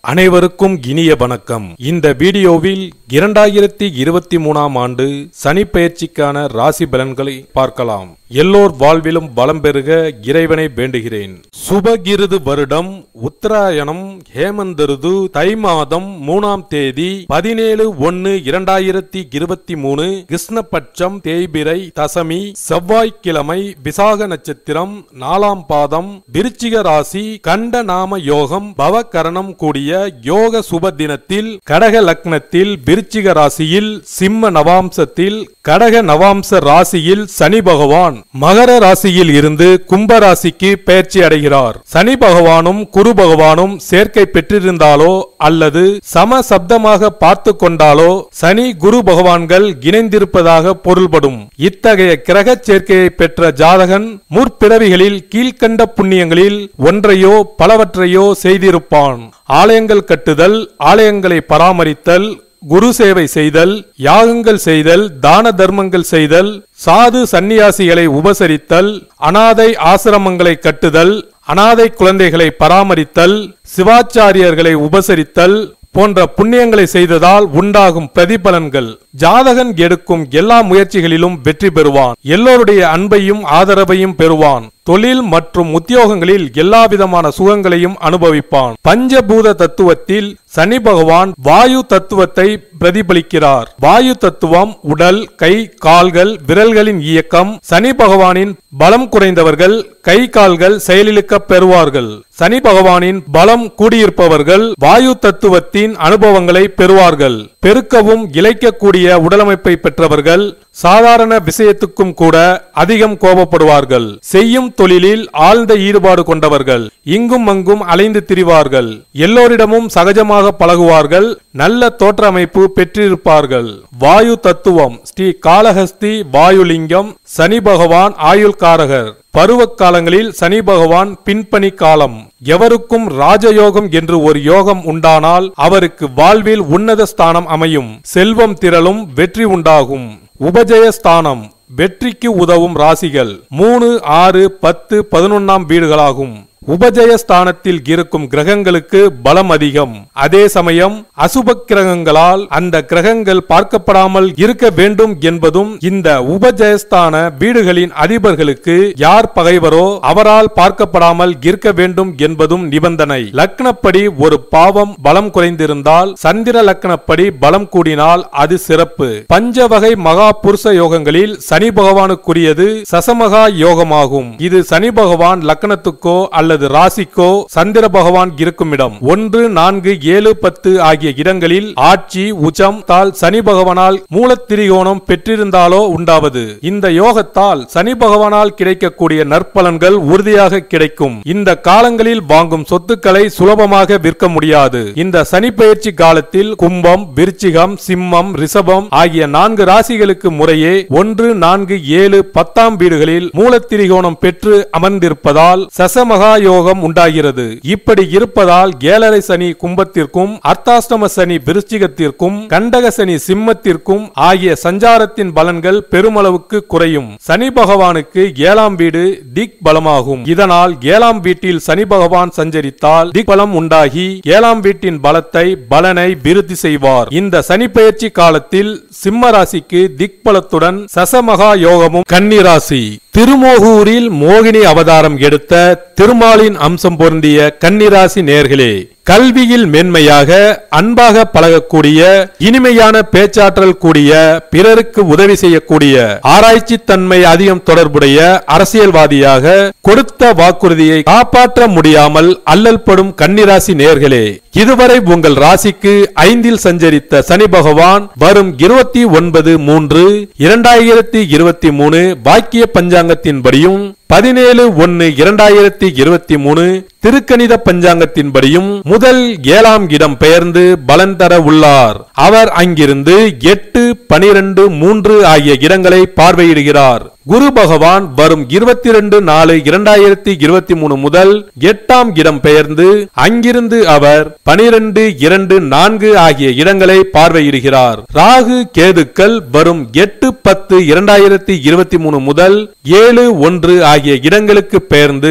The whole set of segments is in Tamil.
அனைவருக்கும் இனிய வணக்கம் இந்த வீடியோவில் இரண்டாயிரத்தி இருபத்தி மூணாம் ஆண்டு சனி பெயர்ச்சிக்கான ராசி பலன்களை பார்க்கலாம் எல்லோர் வாழ்விலும் வளம் பெருக இறைவனை வேண்டுகிறேன் சுபகிருது வருடம் உத்தராயணம் ஹேமந்தருது தை மாதம் மூணாம் தேதி பதினேழு ஒன்னு இரண்டாயிரத்தி இருபத்தி மூணு கிருஷ்ணபட்சம் தேய்பிரை தசமி செவ்வாய்க்கிழமை விசாக நட்சத்திரம் நாலாம் பாதம் விருச்சிக ராசி கண்ட நாம யோகம் பவகரணம் கூடிய யோக சுப தினத்தில் கடக லக்னத்தில் விருச்சிக ராசியில் சிம்ம நவாம்சத்தில் கடக நவாம்ச ராசியில் சனி பகவான் மகர ராசியில் இருந்து கும்ப ராசிக்கு பெயர்ச்சி அடைகிறார் சனி பகவானும் குரு பகவானும் சேர்க்கை பெற்றிருந்தாலோ அல்லது சம சப்தமாக பார்த்து கொண்டாலோ சனி குரு பகவான்கள் இணைந்திருப்பதாக பொருள்படும் இத்தகைய கிரக சேர்க்கையை பெற்ற ஜாதகன் முற்பிறவிகளில் கீழ்க்கண்ட புண்ணியங்களில் ஒன்றையோ பலவற்றையோ செய்திருப்பான் ஆலயங்கள் கட்டுதல் ஆலயங்களை பராமரித்தல் குரு சேவை செய்தல் யாகங்கள் செய்தல் தான தர்மங்கள் செய்தல் சாது சந்நியாசிகளை உபசரித்தல் அனாதை ஆசிரமங்களை கட்டுதல் அனாதை குழந்தைகளை பராமரித்தல் சிவாச்சாரியர்களை உபசரித்தல் போன்ற புண்ணியங்களை செய்ததால் உண்டாகும் பிரதிபலன்கள் ஜாதகன் எடுக்கும் எல்லா முயற்சிகளிலும் வெற்றி பெறுவான் எல்லோருடைய அன்பையும் ஆதரவையும் பெறுவான் தொழில் மற்றும் உத்தியோகங்களில் எல்லா விதமான சுகங்களையும் அனுபவிப்பான் பஞ்சபூத தத்துவத்தில் சனி பகவான் வாயு தத்துவத்தை பிரதிபலிக்கிறார் வாயு தத்துவம் உடல் கை கால்கள் விரல்களின் இயக்கம் சனி பகவானின் பலம் குறைந்தவர்கள் கை கால்கள் செயலிழக்க பெறுவார்கள் சனி பகவானின் பலம் கூடியிருப்பவர்கள் வாயு தத்துவத்தின் அனுபவங்களை பெறுவார்கள் பெருக்கவும் இழைக்கக்கூடிய உடலமைப்பை பெற்றவர்கள் சாதாரண விஷயத்துக்கும் கூட அதிகம் கோபப்படுவார்கள் செய்யும் தொழிலில் ஆழ்ந்த ஈடுபாடு கொண்டவர்கள் இங்கும் அங்கும் அலைந்து திரிவார்கள் எல்லோரிடமும் சகஜமாக பழகுவார்கள் நல்ல தோற்றமைப்பு பெற்றிருப்பார்கள் வாயு தத்துவம் ஸ்ரீ காளஹஸ்தி வாயுலிங்கம் சனி பகவான் ஆயுள்காரகர் பருவ காலங்களில் சனி பகவான் பின்பணி காலம் எவருக்கும் ராஜயோகம் என்று ஒரு யோகம் உண்டானால் அவருக்கு வாழ்வில் உன்னத ஸ்தானம் அமையும் செல்வம் திரளும் வெற்றி உண்டாகும் உபஜயஸ்தானம் வெற்றிக்கு உதவும் ராசிகள் மூணு ஆறு பத்து பதினொன்னாம் வீடுகளாகும் உபஜயஸ்தானத்தில் இருக்கும் கிரகங்களுக்கு பலம் அதிகம் அதே சமயம் அசுப கிரகங்களால் அந்த கிரகங்கள் பார்க்கப்படாமல் இருக்க வேண்டும் என்பதும் இந்த உபஜயஸ்தான வீடுகளின் அதிபர்களுக்கு யார் பகைவரோ அவரால் பார்க்கப்படாமல் இருக்க வேண்டும் என்பதும் நிபந்தனை லக்னப்படி ஒரு பாவம் பலம் குறைந்திருந்தால் சந்திர லக்னப்படி பலம் கூடினால் அது சிறப்பு பஞ்ச வகை மகா புருஷ யோகங்களில் சனி பகவானுக்குரியது சசமகா யோகமாகும் இது சனி பகவான் லக்னத்துக்கோ அல்லது ராசிக்கோ சந்திர பகவான் இருக்கும் இடம் ஒன்று நான்கு ஏழு பத்து ஆகிய இடங்களில் ஆட்சி உச்சம் தால் சனி பகவானால் மூலத்திரிகோணம் பெற்றிருந்தாலோ உண்டாவது இந்த யோகத்தால் சனி பகவானால் கிடைக்கக்கூடிய நற்பலன்கள் உறுதியாக கிடைக்கும் இந்த காலங்களில் வாங்கும் சொத்துக்களை சுலபமாக விற்க முடியாது இந்த சனி பயிற்சி காலத்தில் கும்பம் விருச்சிகம் சிம்மம் ரிஷபம் ஆகிய நான்கு ராசிகளுக்கு முறையே ஒன்று நான்கு ஏழு பத்தாம் வீடுகளில் மூலத்திரிகோணம் பெற்று அமர்ந்திருப்பதால் சசமகா யோகம் உண்டாகிறது இப்படி இருப்பதால் ஏழரை சனி கும்பத்திற்கும் அர்த்தாஷ்டம சனி விருச்சிகத்திற்கும் கண்டக சனி சிம்மத்திற்கும் ஆகிய சஞ்சாரத்தின் பலன்கள் பெருமளவுக்கு குறையும் சனி பகவானுக்கு ஏழாம் வீடு திக் பலமாகும் இதனால் ஏழாம் வீட்டில் சனி பகவான் சஞ்சரித்தால் திக் பலம் உண்டாகி ஏழாம் வீட்டின் பலத்தை பலனை விருத்தி செய்வார் இந்த சனி பெயர்ச்சி காலத்தில் சிம்ம ராசிக்கு திக் பலத்துடன் சசமகா யோகமும் கன்னிராசி திருமோகூரில் மோகினி அவதாரம் எடுத்த திருமாலின் அம்சம் பொருந்திய கன்னிராசி நேர்களே கல்வியில் மேன்மையாக அன்பாக பழகக்கூடிய இனிமையான பேச்சாற்றல் கூடிய பிறருக்கு உதவி செய்யக்கூடிய ஆராய்ச்சி தன்மை அதிகம் தொடர்புடைய அரசியல்வாதியாக கொடுத்த வாக்குறுதியை காப்பாற்ற முடியாமல் அல்லல் படும் கன்னிராசி நேர்களே இதுவரை உங்கள் ராசிக்கு ஐந்தில் சஞ்சரித்த சனி பகவான் வரும் இருபத்தி ஒன்பது மூன்று இரண்டாயிரத்தி இருபத்தி மூணு வாக்கிய பஞ்சாங்கத்தின்படியும் பதினேழு ஒன்னு இரண்டாயிரத்தி இருபத்தி மூணு திருக்கணித பஞ்சாங்கத்தின்படியும் முதல் ஏழாம் இடம் பெயர்ந்து பலன் தர உள்ளார் அவர் அங்கிருந்து எட்டு பனிரெண்டு மூன்று ஆகிய இடங்களை பார்வையிடுகிறார் குரு பகவான் வரும் இருபத்தி ரெண்டு நாலு இரண்டாயிரத்தி இருபத்தி மூணு முதல் எட்டாம் இடம் பெயர்ந்து அங்கிருந்து அவர் பனிரெண்டு இரண்டு நான்கு ஆகிய இடங்களை பார்வையிடுகிறார் ராகு கேதுக்கள் வரும் எட்டு பத்து இரண்டாயிரத்தி இருபத்தி மூணு முதல் ஏழு ஒன்று ஆகிய இடங்களுக்கு பெயர்ந்து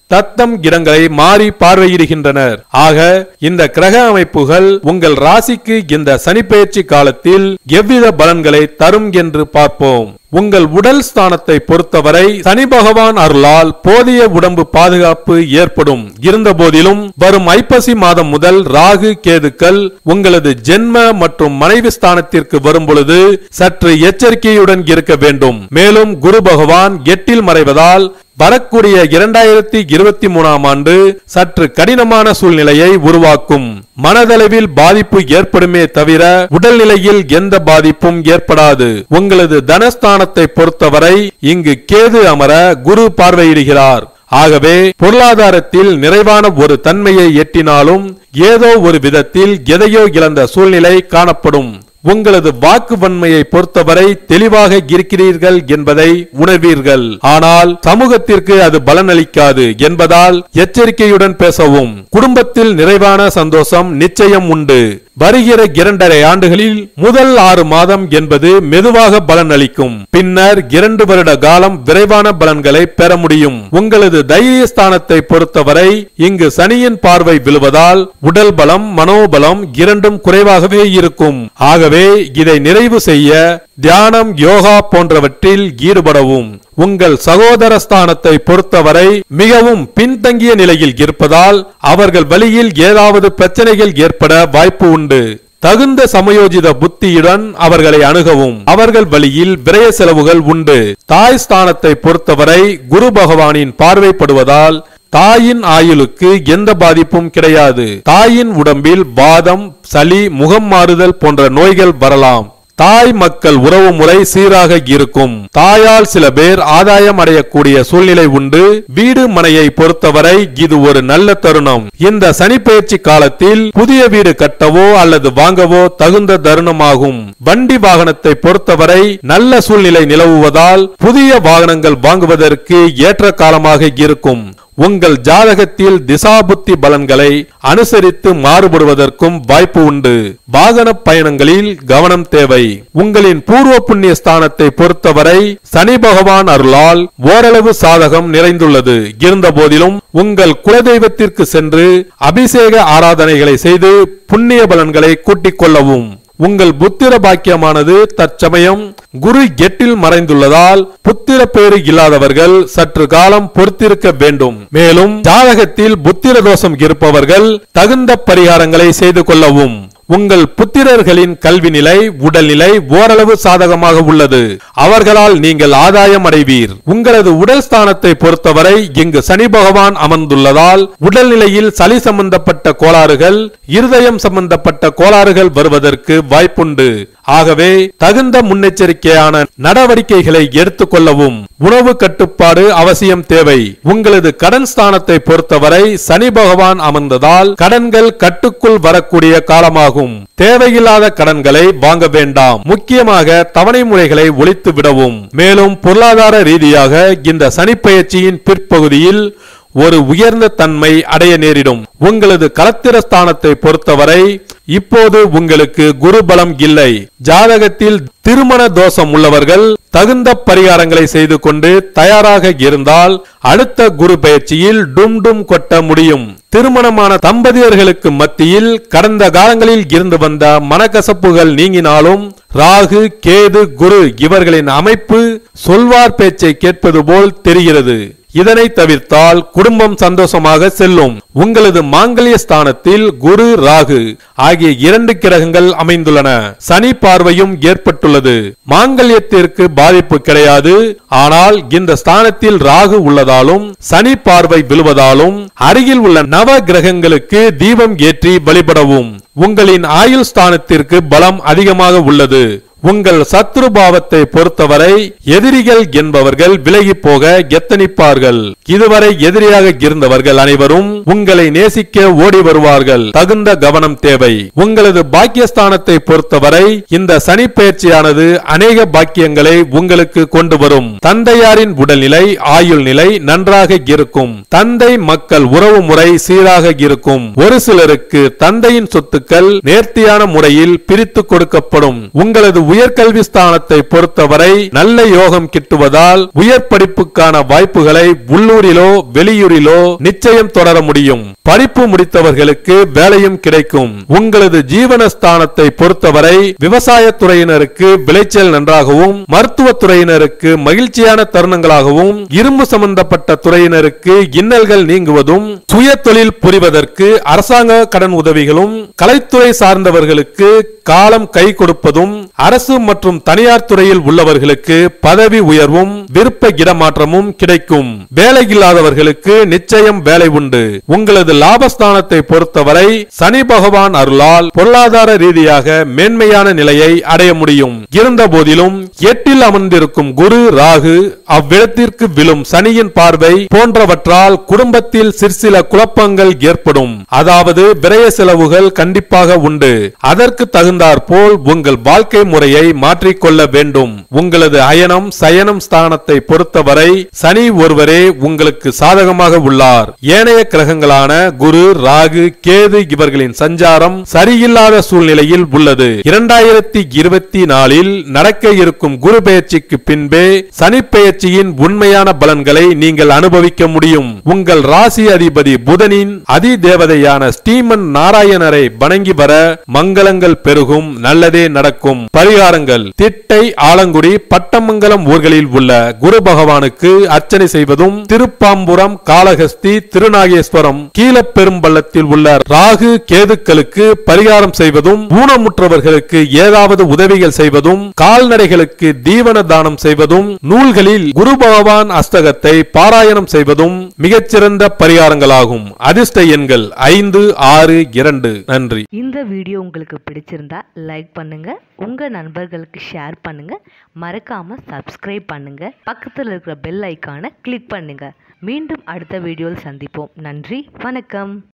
தத்தம் இடங்களை மாறி பார்வையிடுகின்றனர் ஆக இந்த கிரக அமைப்புகள் உங்கள் ராசிக்கு இந்த சனிப்பெயர்ச்சி காலத்தில் எவ்வித பலன்களை தரும் என்று பார்ப்போம் உங்கள் உடல் ஸ்தானத்தை பொறுத்தவரை சனி பகவான் அருளால் போதிய உடம்பு பாதுகாப்பு ஏற்படும் இருந்த போதிலும் வரும் ஐப்பசி மாதம் முதல் ராகு கேதுக்கள் உங்களது ஜென்ம மற்றும் மனைவி ஸ்தானத்திற்கு வரும் பொழுது சற்று எச்சரிக்கையுடன் இருக்க வேண்டும் மேலும் குரு பகவான் எட்டில் மறைவதால் வரக்கூடிய இரண்டாயிரத்தி இருபத்தி மூணாம் ஆண்டு சற்று கடினமான சூழ்நிலையை உருவாக்கும் மனதளவில் பாதிப்பு ஏற்படுமே தவிர உடல்நிலையில் எந்த பாதிப்பும் ஏற்படாது உங்களது தனஸ்தானத்தை பொறுத்தவரை இங்கு கேது அமர குரு பார்வையிடுகிறார் ஆகவே பொருளாதாரத்தில் நிறைவான ஒரு தன்மையை எட்டினாலும் ஏதோ ஒரு விதத்தில் எதையோ இழந்த சூழ்நிலை காணப்படும் உங்களது வாக்கு வன்மையை பொறுத்தவரை தெளிவாக இருக்கிறீர்கள் என்பதை உணர்வீர்கள் ஆனால் சமூகத்திற்கு அது பலனளிக்காது என்பதால் எச்சரிக்கையுடன் பேசவும் குடும்பத்தில் நிறைவான சந்தோஷம் நிச்சயம் உண்டு வருகிற இரண்டரை ஆண்டுகளில் முதல் ஆறு மாதம் என்பது மெதுவாக பலன் அளிக்கும் பின்னர் இரண்டு வருட காலம் விரைவான பலன்களை பெற முடியும் உங்களது தைரிய ஸ்தானத்தை பொறுத்தவரை இங்கு சனியின் பார்வை விழுவதால் உடல் பலம் மனோபலம் இரண்டும் குறைவாகவே இருக்கும் ஆகவே இதை நிறைவு செய்ய தியானம் யோகா போன்றவற்றில் ஈடுபடவும் உங்கள் சகோதர ஸ்தானத்தை பொறுத்தவரை மிகவும் பின்தங்கிய நிலையில் இருப்பதால் அவர்கள் வழியில் ஏதாவது பிரச்சனைகள் ஏற்பட வாய்ப்பு உண்டு தகுந்த சமயோஜித புத்தியுடன் அவர்களை அணுகவும் அவர்கள் வழியில் விரய செலவுகள் உண்டு தாய் ஸ்தானத்தை பொறுத்தவரை குரு பகவானின் பார்வைப்படுவதால் தாயின் ஆயுளுக்கு எந்த பாதிப்பும் கிடையாது தாயின் உடம்பில் வாதம் சளி முகம் மாறுதல் போன்ற நோய்கள் வரலாம் தாய் மக்கள் உறவு முறை சீராக இருக்கும் தாயால் சில பேர் ஆதாயம் அடையக்கூடிய சூழ்நிலை உண்டு வீடு மனையை பொறுத்தவரை இது ஒரு நல்ல தருணம் இந்த சனிப்பெயர்ச்சி காலத்தில் புதிய வீடு கட்டவோ அல்லது வாங்கவோ தகுந்த தருணமாகும் வண்டி வாகனத்தை பொறுத்தவரை நல்ல சூழ்நிலை நிலவுவதால் புதிய வாகனங்கள் வாங்குவதற்கு ஏற்ற காலமாக இருக்கும் உங்கள் ஜாதகத்தில் திசாபுத்தி பலன்களை அனுசரித்து மாறுபடுவதற்கும் வாய்ப்பு உண்டு வாகன பயணங்களில் கவனம் தேவை உங்களின் பூர்வ புண்ணிய ஸ்தானத்தை பொறுத்தவரை சனி பகவான் அருளால் ஓரளவு சாதகம் நிறைந்துள்ளது இருந்த போதிலும் உங்கள் குலதெய்வத்திற்கு சென்று அபிஷேக ஆராதனைகளை செய்து புண்ணிய பலன்களை கூட்டிக் கொள்ளவும் உங்கள் புத்திர பாக்கியமானது தற்சமயம் குரு எட்டில் மறைந்துள்ளதால் புத்திர பேறு இல்லாதவர்கள் சற்று காலம் பொறுத்திருக்க வேண்டும் மேலும் ஜாதகத்தில் புத்திர தோஷம் இருப்பவர்கள் தகுந்த பரிகாரங்களை செய்து கொள்ளவும் உங்கள் புத்திரர்களின் கல்வி நிலை உடல்நிலை ஓரளவு சாதகமாக உள்ளது அவர்களால் நீங்கள் ஆதாயம் அடைவீர் உங்களது உடல் ஸ்தானத்தை பொறுத்தவரை இங்கு சனி பகவான் அமர்ந்துள்ளதால் உடல்நிலையில் சளி சம்பந்தப்பட்ட கோளாறுகள் இருதயம் சம்பந்தப்பட்ட கோளாறுகள் வருவதற்கு வாய்ப்புண்டு ஆகவே தகுந்த முன்னெச்சரிக்கையான நடவடிக்கைகளை எடுத்துக்கொள்ளவும் உணவு கட்டுப்பாடு அவசியம் தேவை உங்களது கடன் ஸ்தானத்தை பொறுத்தவரை சனி பகவான் அமர்ந்ததால் கடன்கள் கட்டுக்குள் வரக்கூடிய காலமாகும் தேவையில்லாத கடன்களை வாங்க வேண்டாம் முக்கியமாக தவணை முறைகளை ஒழித்து விடவும் மேலும் பொருளாதார ரீதியாக இந்த சனிப்பெயர்ச்சியின் பிற்பகுதியில் ஒரு உயர்ந்த தன்மை அடைய நேரிடும் உங்களது கலத்திர ஸ்தானத்தை பொறுத்தவரை இப்போது உங்களுக்கு குரு பலம் இல்லை ஜாதகத்தில் திருமண தோஷம் உள்ளவர்கள் தகுந்த பரிகாரங்களை செய்து கொண்டு தயாராக இருந்தால் அடுத்த குரு பயிற்சியில் டும் டும் கொட்ட முடியும் திருமணமான தம்பதியர்களுக்கு மத்தியில் கடந்த காலங்களில் இருந்து வந்த மனக்கசப்புகள் நீங்கினாலும் ராகு கேது குரு இவர்களின் அமைப்பு சொல்வார் பேச்சை கேட்பது போல் தெரிகிறது இதனை தவிர்த்தால் குடும்பம் சந்தோஷமாக செல்லும் உங்களது மாங்கல்ய ஸ்தானத்தில் குரு ராகு ஆகிய இரண்டு கிரகங்கள் அமைந்துள்ளன சனி பார்வையும் ஏற்பட்டுள்ளது மாங்கல்யத்திற்கு பாதிப்பு கிடையாது ஆனால் இந்த ஸ்தானத்தில் ராகு உள்ளதாலும் சனி பார்வை விழுவதாலும் அருகில் உள்ள நவ கிரகங்களுக்கு தீபம் ஏற்றி வழிபடவும் உங்களின் ஆயுள் ஸ்தானத்திற்கு பலம் அதிகமாக உள்ளது உங்கள் சத்ரு பாவத்தை பொறுத்தவரை எதிரிகள் என்பவர்கள் விலகி போக எத்தனிப்பார்கள் இதுவரை எதிரியாக இருந்தவர்கள் அனைவரும் உங்களை நேசிக்க ஓடி வருவார்கள் தகுந்த கவனம் தேவை உங்களது பாக்கியஸ்தானத்தை பொறுத்தவரை இந்த சனி பயிற்சியானது அநேக பாக்கியங்களை உங்களுக்கு கொண்டு வரும் தந்தையாரின் உடல்நிலை ஆயுள் நிலை நன்றாக இருக்கும் தந்தை மக்கள் உறவு முறை சீராக இருக்கும் ஒரு சிலருக்கு தந்தையின் சொத்துக்கள் நேர்த்தியான முறையில் பிரித்து கொடுக்கப்படும் உங்களது உயர்கல்வி ஸ்தானத்தை பொறுத்தவரை நல்ல யோகம் கிட்டுவதால் உயர் படிப்புக்கான வாய்ப்புகளை உள்ளூரிலோ வெளியூரிலோ நிச்சயம் தொடர முடியும் படிப்பு முடித்தவர்களுக்கு வேலையும் கிடைக்கும் உங்களது ஜீவனஸ்தானத்தை பொறுத்தவரை விவசாயத்துறையினருக்கு விளைச்சல் நன்றாகவும் மருத்துவத்துறையினருக்கு மகிழ்ச்சியான தருணங்களாகவும் இரும்பு சம்பந்தப்பட்ட துறையினருக்கு இன்னல்கள் நீங்குவதும் சுய தொழில் புரிவதற்கு அரசாங்க கடன் உதவிகளும் கலைத்துறை சார்ந்தவர்களுக்கு காலம் கை கொடுப்பதும் அரசு மற்றும் தனியார் துறையில் உள்ளவர்களுக்கு பதவி உயர்வும் விருப்ப இடமாற்றமும் கிடைக்கும் வேலை இல்லாதவர்களுக்கு நிச்சயம் வேலை உண்டு உங்களது லாபஸ்தானத்தை பொறுத்தவரை சனி பகவான் அருளால் பொருளாதார ரீதியாக மேன்மையான நிலையை அடைய முடியும் இருந்த போதிலும் எட்டில் அமர்ந்திருக்கும் குரு ராகு அவ்விடத்திற்கு விழும் சனியின் பார்வை போன்றவற்றால் குடும்பத்தில் சிற்சில குழப்பங்கள் ஏற்படும் அதாவது விரய செலவுகள் கண்டிப்பாக உண்டு அதற்கு தகுந்தாற் போல் உங்கள் வாழ்க்கை முறையை மாற்றிக்கொள்ள வேண்டும் உங்களது அயனம் சயனம் ஸ்தானத்தை பொறுத்தவரை சனி ஒருவரே உங்களுக்கு சாதகமாக உள்ளார் ஏனைய கிரகங்களான குரு ராகு கேது இவர்களின் சஞ்சாரம் சரியில்லாத சூழ்நிலையில் உள்ளது இரண்டாயிரத்தி இருபத்தி நாலில் நடக்க இருக்கும் குரு பெயர்ச்சிக்கு பின்பே சனி பெயர்ச்சியின் உண்மையான பலன்களை நீங்கள் அனுபவிக்க முடியும் உங்கள் ராசி அதிபதி புதனின் அதி தேவதையான ஸ்ரீமன் நாராயணரை வணங்கி வர மங்களங்கள் பெருகும் நல்லதே நடக்கும் பரிகாரங்கள் திட்டை ஆலங்குடி பட்டமங்கலம் ஊர்களில் உள்ள குரு பகவானுக்கு அர்ச்சனை செய்வதும் திருப்பாம்புரம் காளஹஸ்தி திருநாகேஸ்வரம் கீழப்பெரும்பள்ளத்தில் உள்ள ராகு கேதுக்களுக்கு பரிகாரம் செய்வதும் ஊனமுற்றவர்களுக்கு ஏதாவது உதவிகள் செய்வதும் கால்நடைகளுக்கு தீவன தானம் செய்வதும் நூல்களில் குரு பகவான் அஸ்தகத்தை பாராயணம் செய்வதும் மிகச்சிறந்த பரிகாரங்களாகும் அதிர்ஷ்ட எண்கள் ஐந்து ஆறு இரண்டு நன்றி இந்த வீடியோ உங்களுக்கு பிடிச்சிருந்தா லைக் பண்ணுங்க உங்க நண்பர்களுக்கு ஷேர் பண்ணுங்க மறக்காம சப்ஸ்கிரைப் பண்ணுங்க பக்கத்தில் இருக்கிற பெல் ஐக்கானை கிளிக் பண்ணுங்க மீண்டும் அடுத்த வீடியோவில் சந்திப்போம் நன்றி வணக்கம்